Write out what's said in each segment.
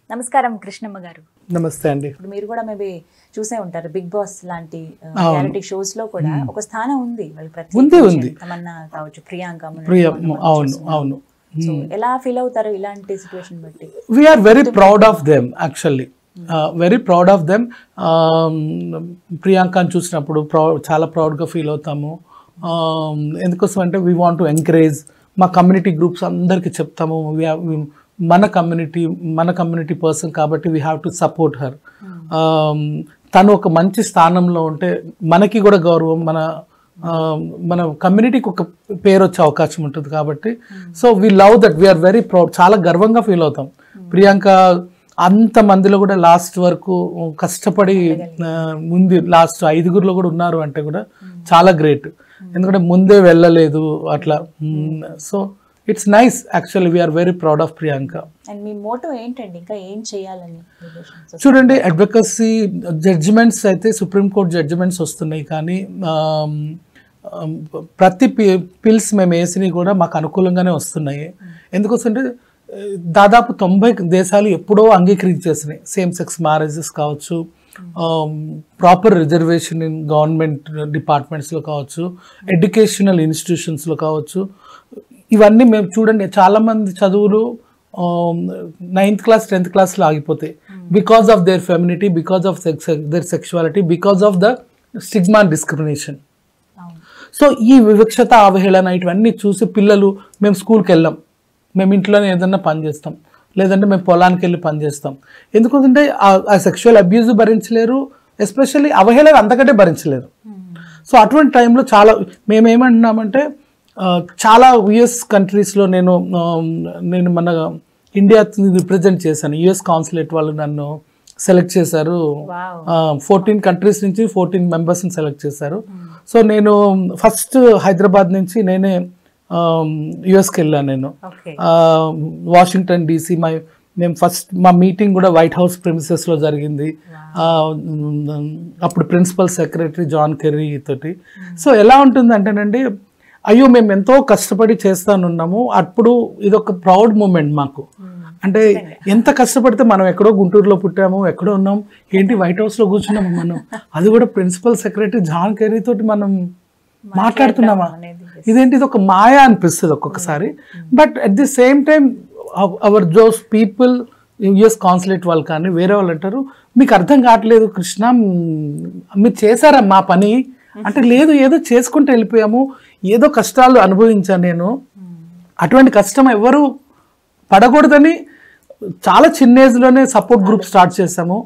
నమస్కారం కృష్ణమ్మ గారు నమస్తే అండి ఇప్పుడు మీరు కూడా మేబీ చూసే ఉంటారు బిగ్ బాస్ లాంటి అవును. రియాలిటీ షోస్ లో కూడా ఒక స్థానం ఉంది వాళ్ళకి ఉంది, ప్రత్యేకించి ఉంది. తమన్నా కావచ్చు ప్రియాంక మొన్నటి ప్రియ మొన్న మనం అవును చూస్తున్నాం. అవును సో ఎలా ఫీల్ అవుతారు ఇలాంటి సిచ్యువేషన్ బట్టి we are very proud of them actually very proud of them ప్రియాంకని చూసినప్పుడు ప్రౌ చాలా ప్రౌడ్గా ఫీల్ అవుతాము Um, ఎందుకోసం అంటే వీ వాంట్ టు ఎంకరేజ్ మా కమ్యూనిటీ గ్రూప్స్ అందరికీ చెప్తాము we have- we- మన కమ్యూనిటీ మన కమ్యూనిటీ పర్సన్ కాబట్టి we have to support her తను ఒక మంచి స్థానంలో ఉంటే మనకి కూడా గౌరవం మన ఆ, మన కమ్యూనిటీకి ఒక పేరు వచ్చే అవకాశం ఉంటుంది కాబట్టి so we love that we are very proud చాలా గర్వంగా ఫీల్ అవుతాం ప్రియాంక అంత మందిలో కూడా లాస్ట్ వరకు కష్టపడి ఆ, ఉంది లాస్ట్ ఐదుగురులో కూడా ఉన్నారు అంటే కూడా చాలా గ్రేట్ ఎందుకంటే ముందే వెళ్ళలేదు అట్లా so it's nice actually we are very proud of Priyanka and మీ మోటో ఏంటండి ఇంకా ఏం చేయాలని relations? చూడండి అడ్వకసీ జడ్జిమెంట్స్ అయితే సుప్రీంకోర్టు జడ్జిమెంట్స్ వస్తున్నాయి కానీ ఆమ్, ఆమ్, ప్రతి పిల్స్ మేము వేసినవి కూడా మాకు అనుకూలంగానే వస్తున్నాయి ఎందుకోసంటే ఆ, దాదాపు తొంభై దేశాలు ఎప్పుడో అంగీకరించేసినాయి సేమ్ సెక్స్ మ్యారేజెస్ కావచ్చు ప్రాపర్ రిజర్వేషన్ ఇన్ గవర్నమెంట్ డిపార్ట్మెంట్స్లో కావచ్చు ఎడ్యుకేషనల్ ఇన్స్టిట్యూషన్స్లో కావచ్చు ఇవన్నీ మేము చూడండి చాలామంది చదువులు నైన్త్ క్లాస్ టెన్త్ క్లాస్లో ఆగిపోతాయి because of their femininity because of sex their sexuality because of the stigma discrimination అవును సో ఈ వివక్షత అవహేళన ఇవన్నీ చూసి పిల్లలు మేము స్కూల్కి వెళ్ళాం మేము ఇంట్లోనే ఏదన్నా పని చేస్తాం లేదంటే మేము పొలానికి వెళ్ళి పని చేస్తాం ఎందుకంటే ఆ- ఆ సెక్షువల్ అబ్యూజ్ భరించలేరు ఎస్పెషల్లీ అవహేళన అంతకంటే భరించలేరు సో అటువంటి టైంలో చాలా మేము ఏమంటున్నామంటే ఆ, చాలా యుఎస్ కంట్రీస్లో నేను ఆ, నేను మన ఇండియా రిప్రజెంట్ చేశాను యుఎస్ కాన్సులేట్ వాళ్ళు నన్ను సెలెక్ట్ చేశారు వావ్ ఫోర్టీన్ కంట్రీస్ నుంచి ఫోర్టీన్ మెంబర్స్ని సెలెక్ట్ చేశారు సో నేను ఫస్ట్ హైదరాబాద్ నుంచి నేనే యుఎస్కి వెళ్ళాను నేను ఓకే ఆ, వాషింగ్టన్ డీసీ మా మేము ఫస్ట్ మా మీటింగ్ కూడా వైట్ హౌస్ ప్రిమిసెస్లో జరిగింది ఆ, ఉమ్, అప్పుడు ప్రిన్సిపల్ సెక్రటరీ జాన్ కెర్రీ తోటి సో ఎలా ఉంటుంది అంటేనండి అయ్యో మేము ఎంతో కష్టపడి చేస్తానున్నాము అప్పుడు ఇదొక ప్రౌడ్ మూమెంట్ మాకు అంటే ఎంత కష్టపడితే మనం ఎక్కడో గుంటూరులో పుట్టాము ఎక్కడో ఉన్నాం ఏంటి వైట్ హౌస్లో కూర్చున్నాము మనం అది కూడా ప్రిన్సిపల్ సెక్రటరీ జాన్ కెర్రీ తోటి మనం మాట్లాడుతున్నామా అనేది ఇదేంటి ఇది ఒక మాయ అనిపిస్తుంది ఒక్కొక్కసారి but at the same time our జోస్ పీపుల్ యుఎస్ కాన్సులేట్ వాళ్ళు కానీ వేరే వాళ్ళు అంటారు మీకు అర్థం కావట్లేదు కృష్ణ మ్, మీరు చేశారా మా పని అంటే లేదు ఏదో చేసుకుంటూ వెళ్ళిపోయాము ఏదో కష్టాలు అనుభవించాను నేను అటువంటి కష్టం ఎవరు పడకూడదని చాలా చిన్న ఏజ్లోనే సపోర్ట్ గ్రూప్ స్టార్ట్ చేసాము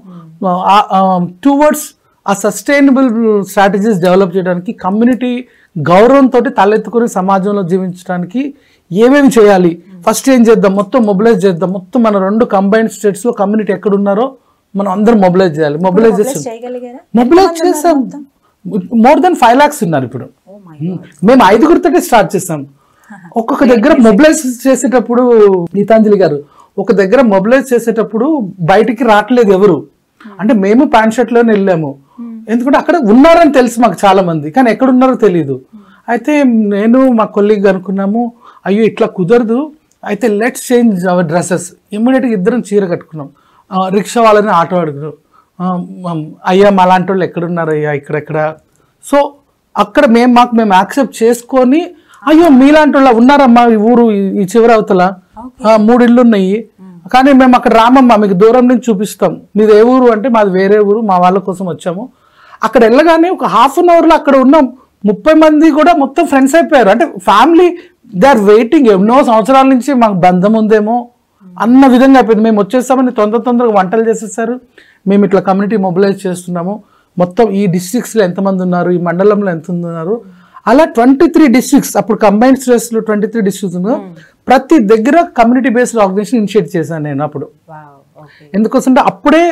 టువర్డ్స్ ఆ సస్టైనబుల్ స్ట్రాటజీస్ డెవలప్ చేయడానికి కమ్యూనిటీ గౌరవంతో తలెత్తుకుని సమాజంలో జీవించడానికి ఏమేమి చేయాలి ఫస్ట్ ఏం చేద్దాం మొత్తం మొబిలైజ్ చేద్దాం మొత్తం మన రెండు కంబైన్డ్ స్టేట్స్లో కమ్యూనిటీ ఎక్కడున్నారో మనం అందరం మొబిలైజ్ చేయాలి మొబిలైజేషన్ చేయగలిగారా మొబిలైజ్ చేసాం మోర్ దెన్ ఫైవ్ లాక్స్ ఉన్నారు ఇప్పుడు ఓ మై మేము ఐదుగురితోటే స్టార్ట్ చేసాం ఒక్కొక్క దగ్గర మొబిలైజ్ చేసేటప్పుడు గీతాంజలి గారు ఒక దగ్గర మొబిలైజ్ చేసేటప్పుడు బయటికి రావట్లేదు ఎవరు అంటే మేము ప్యాంట్ షర్ట్ లోనే వెళ్ళాము ఎందుకంటే అక్కడ ఉన్నారని తెలుసు మాకు చాలా మంది కానీ ఎక్కడ ఉన్నారో తెలియదు అయితే నేను మా కొలీగ్ అనుకున్నాము అయ్యో ఇట్లా కుదరదు అయితే లెట్స్ చేంజ్ అవర్ డ్రెస్సెస్ ఇమ్మీడియట్గా ఇద్దరం చీర కట్టుకున్నాం ఆ, రిక్షా వాళ్ళని ఆటో అడుగురు ఆ, మ- అయ్యా మా లాంటి వాళ్ళు ఎక్కడున్నారు అయ్యా ఇక్కడెక్కడ సో అక్కడ మేము మాకు మేము యాక్సెప్ట్ చేసుకొని అయ్యో మీలాంటి వాళ్ళు ఉన్నారమ్మా ఈ ఊరు ఈ- ఈ చివరి అవతల ఆ, మూడు ఇళ్ళు ఉన్నాయి కానీ మేము అక్కడ రామమ్మా మీకు దూరం నుంచి చూపిస్తాం మీది ఏ ఊరు అంటే మాది వేరే ఊరు మా వాళ్ళ కోసం వచ్చాము అక్కడ వెళ్ళగానే ఒక హాఫ్ అన్ అవర్లో అక్కడ ఉన్నాం ముప్పై మంది కూడా మొత్తం ఫ్రెండ్స్ అయిపోయారు అంటే ఫ్యామిలీ దే ఆర్ వెయిటింగ్ ఎన్నో సంవత్సరాల నుంచి మాకు బంధం ఉందేమో అన్న విధంగా అయిపోయింది మేము వచ్చేస్తామని తొందర తొందరగా వంటలు చేసేసారు మేము ఇట్లా కమ్యూనిటీ మొబిలైజ్ చేస్తున్నాము మొత్తం ఈ డిస్ట్రిక్ట్స్లో ఎంతమంది ఉన్నారు ఈ మండలంలో ఎంత ఉన్నారు అలా ట్వంటీ త్రీ డిస్ట్రిక్ట్స్ అప్పుడు కంబైన్డ్ స్ట్రెస్లో ట్వంటీ త్రీ డిస్ట్రిక్ట్స్ ఉన్నారు ప్రతి దగ్గర కమ్యూనిటీ బేస్డ్ ఆర్గనైజేషన్ ఇనిషియేట్ చేశాను నేను అప్పుడు వావ్ ఓకే ఎందుకోసంటే అప్పుడే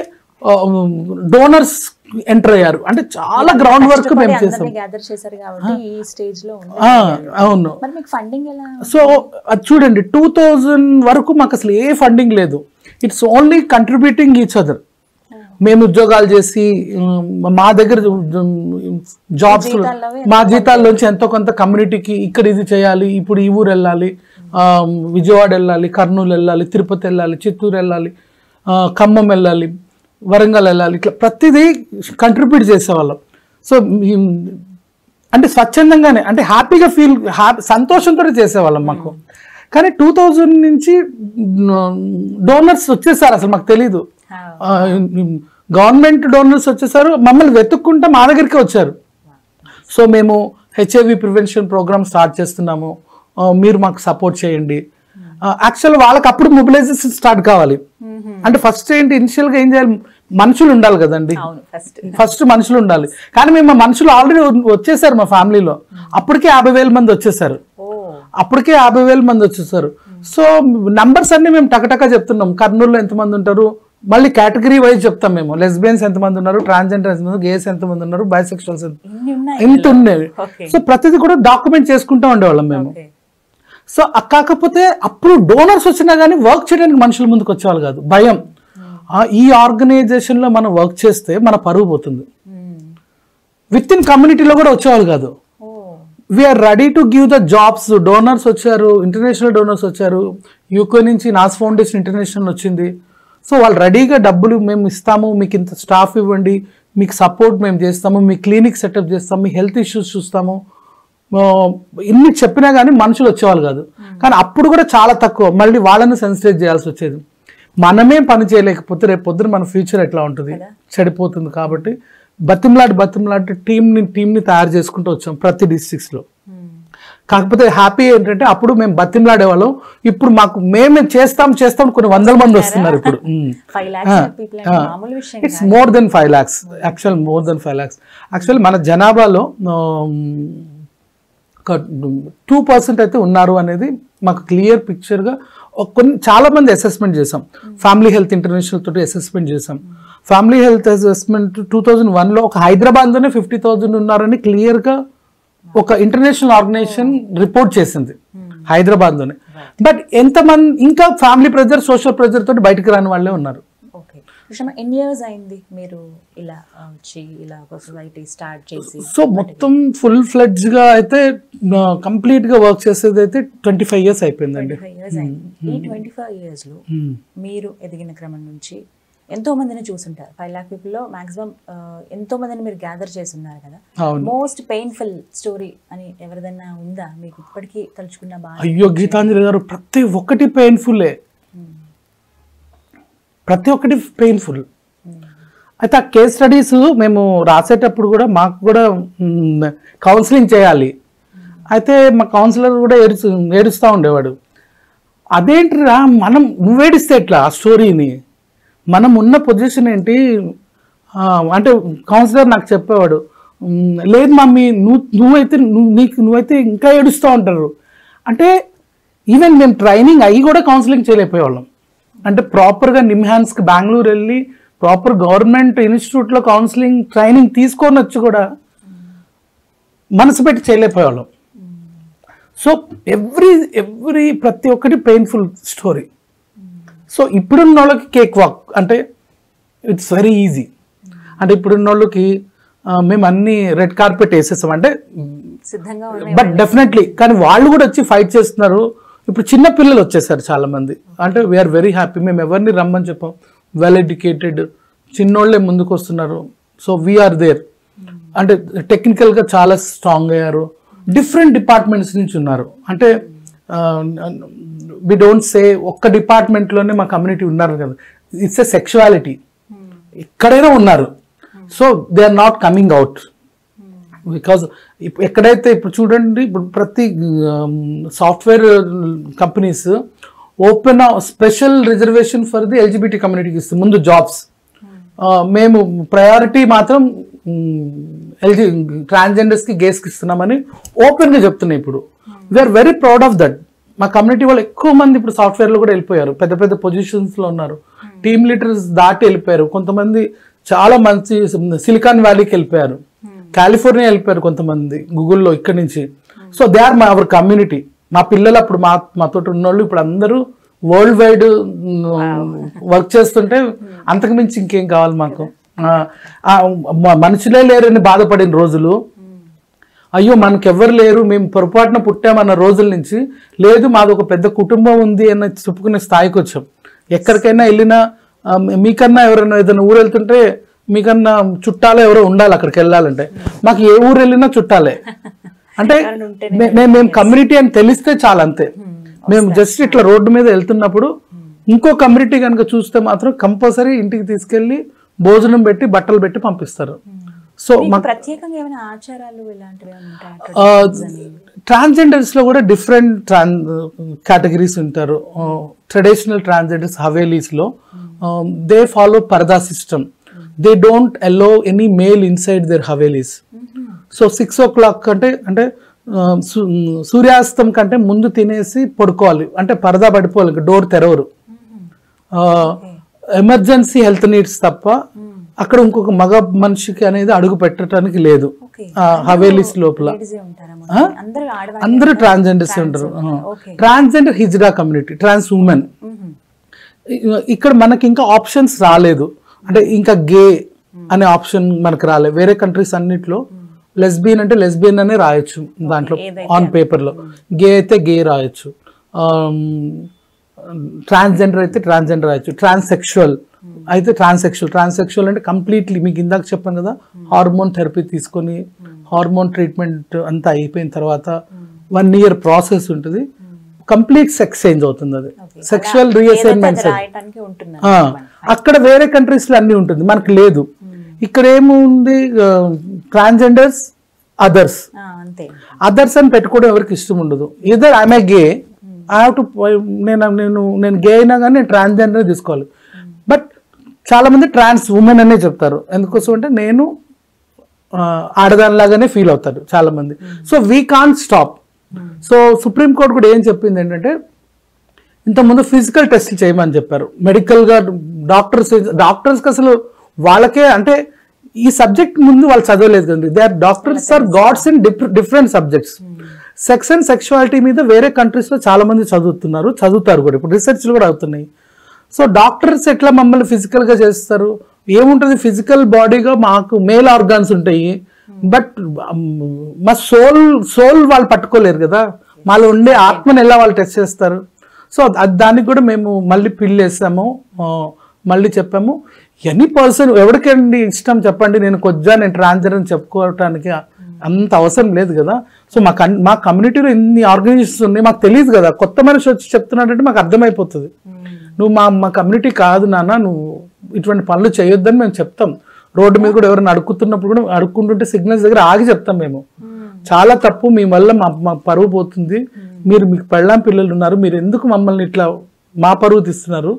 డోనర్స్ ఎంటర్ అయ్యారు అంటే చాలా గ్రౌండ్ వర్క్ మేము చేసాం అందరినీ గ్యాదర్ చేశారు కాబట్టి ఈ స్టేజ్ లో ఉంది ఆ, అవును మరి మీకు ఫండింగ్ ఎలా సో అది చూడండి టూ థౌజండ్ వరకు మాకు అసలు ఏ ఫండింగ్ లేదు it's only contributing each other మేము ఉద్యోగాలు చేసి ఉమ్, మా దగ్గర జాబ్స్ జీతాల్లోవే మా జీతాల్లోంచి ఎంతో కొంత కమ్యూనిటీకి ఇక్కడ ఇది చేయాలి ఇప్పుడు ఈ ఊరు వెళ్ళాలి ఆ, విజయవాడ వెళ్ళాలి కర్నూలు వెళ్ళాలి తిరుపతి వెళ్ళాలి చిత్తూరు వెళ్ళాలి ఆ, ఖమ్మం వెళ్ళాలి వరంగల్ వెళ్ళాలి ఇట్లా ప్రతిదీ కంట్రిబ్యూట్ చేసేవాళ్ళం సో ఈ- అంటే స్వచ్ఛందంగానే అంటే హ్యాపీగా ఫీల్ హ్యాపీ సంతోషంతో చేసేవాళ్ళం మాకు కానీ టూ థౌజండ్ నుంచి డోనర్స్ వచ్చేసారు అసలు మాకు తెలీదు గవర్నమెంట్ డోనర్స్ వచ్చేసారు మమ్మల్ని వెతుక్కుంటే మా దగ్గరికి వచ్చారు సో మేము హెచ్ఐవి ప్రివెన్షన్ ప్రోగ్రామ్ స్టార్ట్ చేస్తున్నాము ఆ, మీరు మాకు సపోర్ట్ చేయండి యాక్చువల్ వాళ్ళకి అప్పుడు మొబిలైజేషన్ స్టార్ట్ కావాలి అంటే ఫస్ట్ ఏంటి ఇనిషియల్గా ఏం చేయాలి మనుషులు ఉండాలి కదండి అవును ఫస్ట్ ఫస్ట్ మనుషులు ఉండాలి కానీ మేము మా మనుషులు ఆల్రెడీ వచ్చేసారు మా ఫ్యామిలీలో అప్పటికే యాభై వేల మంది వచ్చేసారు ఓ అప్పటికే యాభై వేల మంది వచ్చేసారు సో నంబర్స్ అన్ని మేము టకటక చెప్తున్నాం కర్నూలులో ఎంతమంది ఉంటారు మళ్ళీ కేటగిరీ వైజ్ చెప్తాం మేము లెస్బియన్స్ ఎంతమంది ఉన్నారు ట్రాన్స్జెండర్ ఎంతమంది గేస్ ఎంతమంది ఉన్నారు బైసెక్షువల్స్ ఇన్ని ఉన్నాయి ఎంత ఉండేవి ఓకే సో ప్రతిదీ కూడా డాక్యుమెంట్ చేసుకుంటూ ఉండేవాళ్ళం మేము ఓకే సో అ- కాకపోతే అప్పుడు డోనర్స్ వచ్చినా కానీ వర్క్ చేయడానికి మనుషుల ముందుకు వచ్చేవాళ్ళు కాదు భయం ఆ, ఈ ఆర్గనైజేషన్ లో మనం వర్క్ చేస్తే మన పరువు పోతుంది విత్ ఇన్ కమ్యూనిటీలో కూడా వచ్చేవాళ్ళు కాదు ఓ we're ready to give the jobs donors వచ్చారు ఇంటర్నేషనల్ డోనర్స్ వచ్చారు యూకే నుంచి నాస్ ఫౌండేషన్ ఇంటర్నేషనల్ వచ్చింది సో వాళ్ళు రెడీగా డబ్బులు మేము ఇస్తాము మీకు ఇంత స్టాఫ్ ఇవ్వండి మీకు సపోర్ట్ మేము చేస్తాము మీ క్లినిక్ సెటప్ చేస్తాము మీ హెల్త్ ఇష్యూస్ చూస్తాము ఆ, ఇన్ని చెప్పినా కానీ మనుషులు వచ్చేవాళ్ళు కాదు కానీ అప్పుడు కూడా చాలా తక్కువ మళ్ళీ వాళ్ళని సెన్సిటైజ్ చేయాల్సి వచ్చేది మనమే పని చేయలేకపోతే రేపు పొద్దున మన ఫ్యూచర్ ఎట్లా ఉంటుంది చెడిపోతుంది కాబట్టి బతిమలాడి బతిమలాడి టీంని టీంని తయారు చేసుకుంటూ వచ్చాం ప్రతి డిస్ట్రిక్ట్స్లో కాకపోతే హ్యాపీ ఏంటంటే అప్పుడు మేము బతిమలాడేవాళ్ళం ఇప్పుడు మాకు మేమే చేస్తాం చేస్తాం కొన్ని వందల మంది వస్తున్నారు ఇప్పుడు ఫైవ్ లాక్స్ పీపుల్ అంటే మామూలు విషయం it's more than five lakhs actual more than five lakhs actual మన జనాభాలో ఒక టూ పర్సెంట్ అయితే ఉన్నారు అనేది మాకు క్లియర్ పిక్చర్గా కొన్ని చాలా మంది అసెస్మెంట్ చేసాం ఫ్యామిలీ హెల్త్ ఇంటర్నేషనల్ తోటి అసెస్మెంట్ చేసాం family health assessment two thousand వన్లో ఒక హైదరాబాద్లోనే ఫిఫ్టీ థౌజండ్ ఉన్నారని క్లియర్గా ఒక ఇంటర్నేషనల్ ఆర్గనైజేషన్ రిపోర్ట్ చేసింది హైదరాబాద్లోనే బట్ ఎంతమంది ఇంకా ఫ్యామిలీ ప్రెజర్ సోషల్ ప్రెజర్ తోటి బయటకు రాని వాళ్ళే ఉన్నారు ఓకే సుషమ ఎన్ని ఇయర్స్ అయింది మీరు ఇలా ఆ, వచ్చి ఇలా ఒక సొసైటీ స్టార్ట్ చేసి సో మొత్తం ఫుల్ ఫ్లెడ్జ్ గా అయితే కంప్లీట్ గా వర్క్ చేసేది అయితే ట్వంటీ ఫైవ్ ఇయర్స్ అయిపోయిందండి ట్వంటీ ఫైవ్ ఇయర్స్ అయింది ఈ ట్వంటీ ఫైవ్ ఇయర్స్ లో Hmm. మీరు ఎదిగిన క్రమం నుంచి ఎంతో మందిని చూసుంటారు ఫైవ్ లాక్ పీపుల్ లో మాక్సిమం ఎంతో మందిని మీరు గ్యాదర్ చేసి ఉన్నారు కదా అవును మోస్ట్ పెయిన్ఫుల్ స్టోరీ అని ఎవరిదైనా ఉందా మీకు ఇప్పటికీ తలుచుకున్న బాగా అయ్యో గీతాంజలి గారు ప్రతి ఒక్కటి పెయిన్ఫుల్లే ప్రతి ఒక్కటి పెయిన్ఫుల్ అయితే ఆ కేస్ స్టడీస్ మేము రాసేటప్పుడు కూడా మాకు కూడా కౌన్సిలింగ్ చేయాలి అయితే మా కౌన్సిలర్ కూడా ఏడుస్తూ ఏడుస్తూ ఉండేవాడు అదేంటిరా మనం నువ్వేడిస్తే ఎట్లా ఆ స్టోరీని మనం ఉన్న పొజిషన్ ఏంటి ఆ, అంటే కౌన్సిలర్ నాకు చెప్పేవాడు "ఉమ్, లేదు మమ్మీ నువ్వు నువ్వైతే నువ్వు నీకు నువ్వైతే ఇంకా ఏడుస్తూ ఉంటారు అంటే ఈవెన్ మేము ట్రైనింగ్ అయ్యి కూడా కౌన్సిలింగ్ చేయలేకపోయేవాళ్ళం అంటే ప్రాపర్గా నిమ్హాన్స్కి బెంగళూరు వెళ్ళి ప్రాపర్ గవర్నమెంట్ ఇన్స్టిట్యూట్లో కౌన్సిలింగ్ ట్రైనింగ్ తీసుకొని వచ్చి కూడా మనసు పెట్టి చేయలేకపోయేవాళ్ళం సో ఎవ్రీ ఎవ్రీ ప్రతి ఒక్కటి పెయిన్ఫుల్ స్టోరీ సో ఇప్పుడున్న వాళ్ళకి కేక్ వాక్ అంటే ఇట్స్ వెరీ ఈజీ అంటే ఇప్పుడున్న వాళ్ళకి ఆ, మేము అన్ని రెడ్ కార్పెట్ వేసేస్తాం అంటే సిద్ధంగా ఉన్నాయి బట్ డెఫినెట్లీ కానీ వాళ్ళు కూడా వచ్చి ఫైట్ చేస్తున్నారు ఇప్పుడు చిన్న పిల్లలు వచ్చేసారు చాలా మంది అంటే వీఆర్ వెరీ హ్యాపీ మేము ఎవరిని రమ్మని చెప్పాం వెల్ ఎడ్యుకేటెడ్ చిన్నోళ్ళే ముందుకు వస్తున్నారు సో వీఆర్ దేర్ అంటే టెక్నికల్గా చాలా స్ట్రాంగ్ అయ్యారు డిఫరెంట్ డిపార్ట్మెంట్స్ నుంచి ఉన్నారు అంటే వి డోంట్ సే ఒక్క డిపార్ట్మెంట్లోనే మా కమ్యూనిటీ ఉన్నారు కదా ఇట్స్ ఎ సెక్షువాలిటీ ఎక్కడైనా ఉన్నారు so they are not coming out because ఎక్కడైతే ఇప్పుడు చూడండి ఇప్పుడు ప్రతి software companies open special reservation for the LGBT కమ్యూనిటీకి ఇస్తుంది ముందు జాబ్స్ మేము ప్రయారిటీ మాత్రం ఎల్జి ట్రాన్స్జెండర్స్కి గేస్కి ఇస్తున్నామని ఓపెన్గా చెప్తున్నాయి ఇప్పుడు we're very proud of that మా కమ్యూనిటీ వాళ్ళు ఎక్కువ మంది ఇప్పుడు సాఫ్ట్వేర్లో కూడా వెళ్ళిపోయారు పెద్ద పెద్ద పొజిషన్స్లో ఉన్నారు టీమ్ లీడర్స్ దాటి వెళ్ళిపోయారు కొంతమంది చాలా మంచి సిలికాన్ వ్యాలీకి వెళ్ళిపోయారు కాలిఫోర్నియా వెళ్ళిపోయారు కొంతమంది గూగుల్లో ఇక్కడి నుంచి సో దే ఆర్ మా అవర్ కమ్యూనిటీ మా పిల్లలు అప్పుడు మా మాతో ఉన్నోళ్ళు ఇప్పుడు అందరూ వరల్డ్ వైడ్ వర్క్ చేస్తుంటే అంతకు మించి ఇంకేం కావాలి మాకు ఆ, ఆ, మ- మనుషులే లేరని బాధపడిన రోజులు అయ్యో మనకెవ్వరు లేరు మేము పొరపాటున పుట్టామన్న రోజుల నుంచి లేదు మాది ఒక పెద్ద కుటుంబం ఉంది అని చెప్పుకునే స్థాయికి వచ్చాం ఎక్కడికైనా వెళ్ళినా ఆ, మీకన్నా ఎవరైనా ఏదైనా ఊరు వెళ్తుంటే మీకన్నా చుట్టాలే ఎవరో ఉండాలి అక్కడికి వెళ్ళాలంటే మాకు ఏ ఊరు వెళ్ళినా చుట్టాలే అంటే ఎవరైనా ఉంటేనే మే- మేము మేము కమ్యూనిటీ అని తెలిస్తే చాలు అంతే మేము జస్ట్ ఇట్లా రోడ్డు మీద వెళ్తున్నప్పుడు ఇంకో కమ్యూనిటీ కనుక చూస్తే మాత్రం కంపల్సరీ ఇంటికి తీసుకెళ్లి భోజనం పెట్టి బట్టలు పెట్టి పంపిస్తారు సో మీకు ప్రత్యేకంగా ఏమైనా ఆచారాలు ఇలాంటివి ఏమైనా ఉంటాయా? Traditions అని? ట్రాన్స్జెండర్స్ లో కూడా డిఫరెంట్ ట్రాన్ కేటగిరీస్ ఉంటారు ట్రెడిషనల్ ట్రాన్స్జెండర్స్ హవేలీస్ లో దే ఫాలో పరదా system they don't allow any male inside their havelis so six o'clock అంటే అంటే ఆ, సు- సూర్యాస్తం కంటే ముందు తినేసి పడుకోవాలి అంటే పరదా పడిపోవాలి డోర్ తెరవరు ఎమర్జెన్సీ హెల్త్ నీడ్స్ తప్ప అక్కడ ఇంకొక మగ మనిషికి అనేది అడుగు పెట్టడానికి లేదు ఓకే ఆ, హవేలీస్ లోపల Ladies ఏ ఉంటారా మొత్తం? అందరూ ఆడవాళ్ళు అందరూ ట్రాన్స్జెండర్స్ ఉంటారు okay transgender hijra community trans women ఇక్కడ మనకి ఇంకా ఆప్షన్స్ రాలేదు అంటే ఇంకా గే అనే ఆప్షన్ మనకు రాలేదు వేరే కంట్రీస్ అన్నిట్లో లెస్బియన్ అంటే లెస్బియన్ అనే రాయొచ్చు దాంట్లో ఆన్ పేపర్ లో గే అయితే గే రాయొచ్చు ట్రాన్స్జెండర్ అయితే ట్రాన్స్జెండర్ రాయొచ్చు ట్రాన్సెక్షువల్ అయితే ట్రాన్సెక్షువల్ ట్రాన్సెక్షువల్ అంటే కంప్లీట్లీ మీకు ఇందాక చెప్పాను కదా హార్మోన్ థెరపీ తీసుకొని హార్మోన్ ట్రీట్మెంట్ అంతా అయిపోయిన తర్వాత వన్ ఇయర్ ప్రాసెస్ ఉంటుంది కంప్లీట్ సెక్స్ చేంజ్ అవుతుంది అది సెక్షువల్ రీఅసైన్మెంట్ రాయటానికి ఉంటున్నారు ఆ, అక్కడ వేరే కంట్రీస్ లో అన్ని ఉంటుంది మనకు లేదు ఇక్కడ ఏముంది ట్రాన్స్జెండర్స్ అదర్స్ ఆ, అంతే అదర్స్ అని పెట్టుకోవడం ఎవరికి ఇష్టం ఉండదు either I'm a gay I have to నేను నేను నేను గే అయినా కానీ నేను ట్రాన్స్జెండర్ తీసుకోవాలి బట్ చాలా మంది ట్రాన్స్ ఉమెన్ అనే చెప్తారు ఎందుకోసం అంటే నేను ఆ, ఆడదానిలాగానే ఫీల్ అవుతారు చాలా మంది so we can stop so supreme court కూడా ఏం చెప్పింది ఏంటంటే ఇంతకుముందు ఫిజికల్ టెస్ట్ చేయమని చెప్పారు మెడికల్ గా డాక్టర్స్ డాక్టర్స్కి అసలు వాళ్ళకే అంటే ఈ సబ్జెక్ట్ ముందు వాళ్ళు చదవలేదు కదండి they are doctors are gods in different subjects sex and sexuality మీద వేరే కంట్రీస్ లో చాలా మంది చదువుతున్నారు చదువుతారు కూడా ఇప్పుడు రీసెర్చ్లు కూడా అవుతున్నాయి సో డాక్టర్స్ ఎట్లా మమ్మల్ని physical గా చేస్తారు ఏముంటుంది ఫిజికల్ బాడీగా మాకు మేల్ ఆర్గాన్స్ ఉంటాయి బట్ మా సోల్ సోల్ వాళ్ళు పట్టుకోలేరు కదా మాలో ఉండే ఆత్మని ఎలా వాళ్ళు టెస్ట్ చేస్తారు సో అది దానికి కూడా మేము మళ్ళీ పిల్ వేసాము ఆ, మళ్ళీ చెప్పాము ఎనీ పర్సన్ ఎవరికండి ఇష్టం చెప్పండి నేను కొద్దిగా నేను ట్రాన్స్జెండర్ అని చెప్పుకోవటానికి అంత అవసరం లేదు కదా సో మా కన్ మా కమ్యూనిటీలో ఇన్ని ఆర్గనైజేషన్స్ ఉన్నాయి మాకు తెలియదు కదా కొత్త మనిషి వచ్చి చెప్తున్నాడంటే మాకు అర్థమైపోతుంది నువ్వు మా మా కమ్యూనిటీ కాదు నాన్న నువ్వు ఇటువంటి పనులు చేయొద్దని మేము చెప్తాం రోడ్డు మీద కూడా ఎవరైనా అడుగుతున్నప్పుడు కూడా అడుక్కుంటుంటే సిగ్నల్స్ దగ్గర ఆగి చెప్తాం మేము చాలా తప్పు మీ వల్ల మా మా పరువు పోతుంది మీరు మీకు పెళ్ళాం పిల్లలు ఉన్నారు మీరు ఎందుకు మమ్మల్ని ఇట్లా మా పరువు తీస్తున్నారు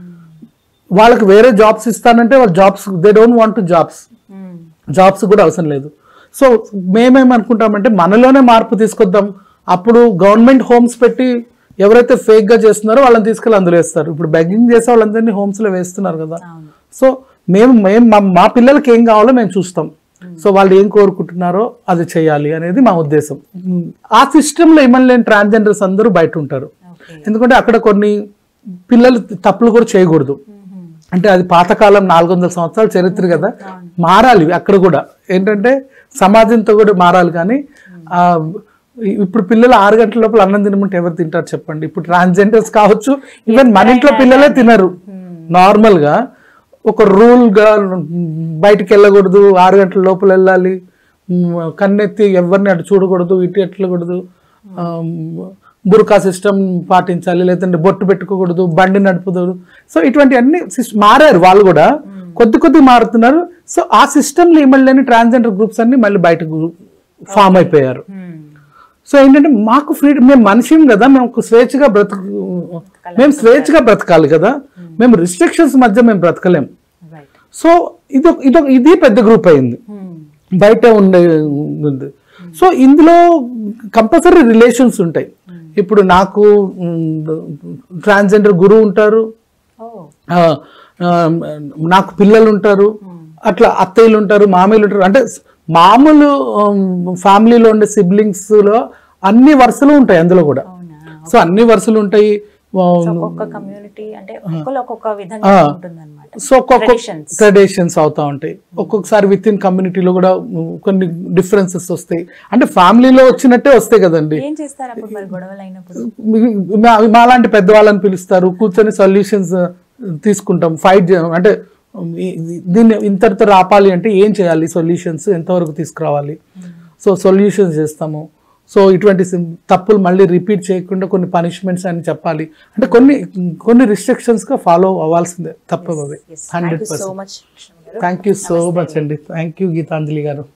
వాళ్ళకి వేరే జాబ్స్ ఇస్తానంటే వాళ్ళు jobs they don't want jobs jobs కూడా అవసరం లేదు సో మేమేమనుకుంటామంటే మనలోనే మార్పు తీసుకొద్దాం అప్పుడు గవర్నమెంట్ హోమ్స్ పెట్టి ఎవరైతే ఫేక్ గా చేస్తున్నారో వాళ్ళని తీసుకెళ్ళి అందులో వేస్తారు ఇప్పుడు బెగ్గింగ్ చేసే వాళ్ళందరినీ homes లో వేస్తున్నారు కదా అవును సో మేము మేము మా- మా పిల్లలకి ఏం కావాలో మేము చూస్తాం సో వాళ్ళు ఏం కోరుకుంటున్నారో అది చేయాలి అనేది మా ఉద్దేశం ఉమ్, ఆ సిస్టంలో ఇమ్మలేని ట్రాన్స్జెండర్స్ అందరూ బయట ఉంటారు ఓకే ఎందుకంటే అక్కడ కొన్ని పిల్లలు తప్పులు కూడా చేయకూడదు అంటే అది పాతకాలం నాలుగు వందల సంవత్సరాల చరిత్ర కదా మారాలి అక్కడ కూడా ఏంటంటే సమాజంతో కూడా మారాలి కానీ ఆ, ఇప్పుడు పిల్లలు ఆరు గంటల లోపల అన్నం తినమంటే ఎవరు తింటారు చెప్పండి ఇప్పుడు ట్రాన్స్జెండర్స్ కావచ్చు ఈవెన్ మన ఇంట్లో పిల్లలే తినరు నార్మల్ గా ఒక రూల్ గా బయటికి వెళ్ళకూడదు ఆరు గంటల లోపల వెళ్ళాలి ఉమ్, కన్నెత్తి ఎవరిని అటు చూడకూడదు ఇటు ఎట్లకూడదు బుర్కా సిస్టమ్ పాటించాలి లేదంటే బొట్టు పెట్టుకోకూడదు బండి నడుపుకూడదు సో ఇటువంటి అన్ని సిస్- మారారు వాళ్ళు కూడా కొద్ది కొద్ది మారుతున్నారు సో ఆ సిస్టమ్ ఇమ్మలేని ట్రాన్స్జెండర్ గ్రూప్స్ అన్ని మళ్ళీ బయటకు ఫామ్ అయిపోయారు సో ఏంటంటే మాకు ఫ్రీడమ్ మేము మనిషిం కదా మేము ఒక స్వేచ్ఛగా బ్రతుకు మేము స్వేచ్ఛగా బ్రతకాలి కదా మేము రిస్ట్రిక్షన్స్ మధ్య మేము బ్రతకలేం రైట్ సో ఇది ఇది ఇది పెద్ద గ్రూప్ అయింది బయట ఉండే ఉంది సో ఇందులో కంపల్సరీ రిలేషన్స్ ఉంటాయి ఇప్పుడు నాకు ట్రాన్స్జెండర్ గురువు ఉంటారు ఓ ఆ, ఆ, నాకు పిల్లలు ఉంటారు అట్లా అత్తయ్యలు ఉంటారు మామయ్యలు ఉంటారు అంటే మామూలు ఫ్యామిలీలో ఉండే సిబ్లింగ్స్ లో అన్ని వరుసలు ఉంటాయి అందులో కూడా అవునా సో అన్ని వరుసలు ఉంటాయి ఆ, సో ఒక్కొక్క కమ్యూనిటీ అంటే ఒక్కొక్కరు ఒక్కొక్క విధంగా ఉంటుందన్నమాట సో ఒక్కొక్క Traditions. ట్రెడిషన్స్ అవుతా ఉంటాయి ఒక్కొక్కసారి విత్ ఇన్ కమ్యూనిటీలో కూడా ఉమ్, కొన్ని డిఫరెన్సెస్ వస్తాయి అంటే ఫ్యామిలీలో వచ్చినట్టే వస్తాయి కదండి ఏం చేస్తారు అప్పుడు మరి గొడవలు అయినప్పుడు మీ- మా- మాలాంటి పెద్దవాళ్ళని పిలుస్తారు కూర్చొని సొల్యూషన్స్ తీసుకుంటాం ఫైట్ అంటే ఈ- ఈ- దీన్ని ఇంతటితో ఆపాలి అంటే ఏం చేయాలి సొల్యూషన్స్ ఎంతవరకు తీసుకురావాలి సో సొల్యూషన్స్ చేస్తాము సో ఇటువంటి sim- తప్పులు మళ్ళీ రిపీట్ చేయకుండా కొన్ని పనిష్మెంట్స్ అని చెప్పాలి అంటే కొన్ని కొన్ని రిస్ట్రిక్షన్స్గా ఫాలో అవ్వాల్సిందే తప్పదు అది thank hundred you so percent much thank you so much అండి థ్యాంక్ యూ గీతాంజలి గారు